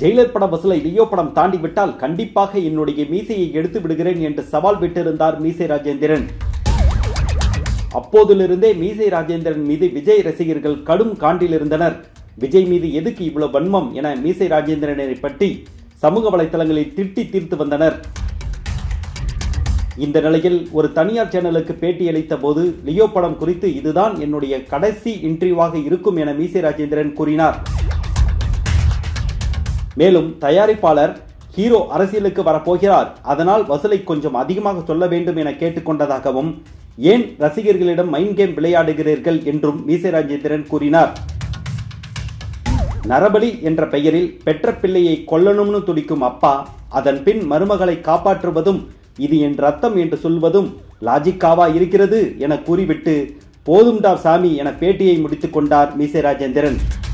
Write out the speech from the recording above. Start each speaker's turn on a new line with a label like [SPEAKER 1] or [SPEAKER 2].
[SPEAKER 1] Jailer பட வசூலை Leo படம் தாண்டி விட்டால் கண்டிப்பாக என்னுடைய மீசையை எடுத்து விடுகிறேன் என்று சவால் விட்டிருந்தார் மீசை ராஜேந்திரன் அப்போதிலிருந்தே மீசை ராஜேந்திரன் மீது விஜய் ரசிகர்கள் கடும் காண்டில் இருந்தனர் விஜய் மீது எதுக்கு இவ்வளவு வன்மம் என மீசை ராஜேந்திரனை பற்றி சமூக வலைதளங்களில் திட்டி தீர்த்து வந்தனர் இந்த நிலையில் ஒரு தனியார் சேனலுக்கு பேட்டியளித்த போது லியோ படம் குறித்து இதுதான் என்னுடைய கடைசி இன்டர்வியூவாக இருக்கும் என மீசை ராஜேந்திரன் கூறினார் மேலும் தயாரிப்பாளர் ஹீரோ அரசியலுக்கு வரப்போகிறார் அதனால் வசூலை கொஞ்சம் அதிகமாக சொல்ல வேண்டும் என கேட்டுக்கொண்டதாகவும் ஏன் ரசிகர்களிடம் மைண்ட் கேம் விளையாடுகிறீர்கள் என்றும் மீசை ராஜேந்திரன் கூறினார் நரபலி என்ற பெயரில் பெற்ற பிள்ளையை கொல்லணும்னு துடிக்கும் அப்பா அதன் பின் மருமகளை காப்பாற்றுவதும் இது என் ரத்தம் என்று சொல்வதும் லாஜிக்காவா இருக்கிறது என கூறிவிட்டு போதும்டா சாமி என பேட்டியை முடித்துக் கொண்டார் மீசை ராஜேந்திரன்